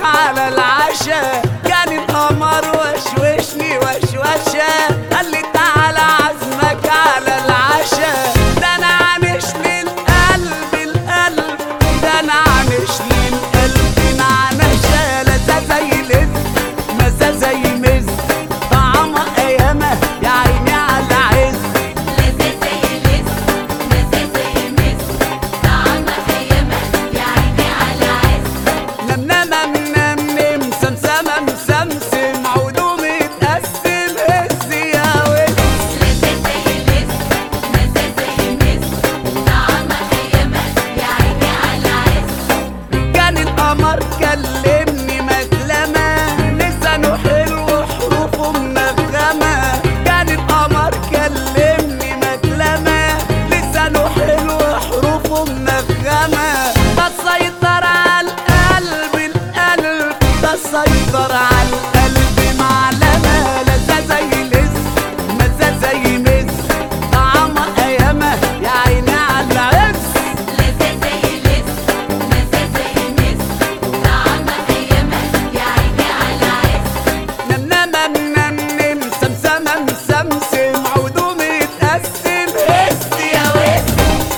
على العشاء كان القمر وشوشني وشوشة قال لي تعالى عزمك على العشاء ده انا عنش للقلب القلب ده انا عنش للقلب نعنشة لذة زي لز مزة زي مز طعمها ايامه يا عيني على العز لذة زي لز مزة زي مز طعمها أيامها يا عيني على عز نم نم نم نم سمسمة مسمسم عودو متقسم هز يا وز لذة زي لز مزة زي مز طعمها أيامها يا عيني على عز كان القمر كلمني مكلمة لسانه حلو وحروفه منغمة كان القمر كلمني مكلمة لسانه حلو وحروفه منغمة ده سيطر على القلب القلب ده سيطر على القلب معلمة لذة زي لز مزة زي مز طعمها ايامه يا عيني على العز لذة زي لز مزة زي مز طعمها أيامها يا عيني على عز نم نم نم نم سمسمة مسمسم عودو متقسم هز يا وز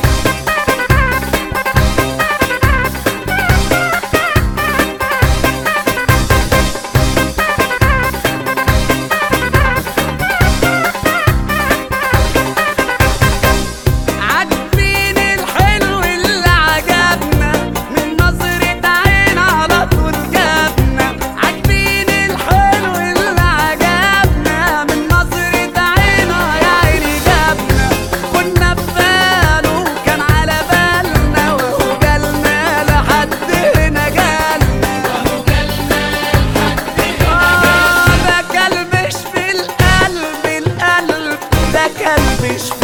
عاجبين الحلو اللي عجبنا من نظرة عين على طول جابنا عاجبين الحلو اللي عجبنا من نظرة عين يا عيني جابنا كنا في باله كان على بالنا وهو جالنا لحد هنا جالنا آه ده كلبش في القلب القلب ده كلبش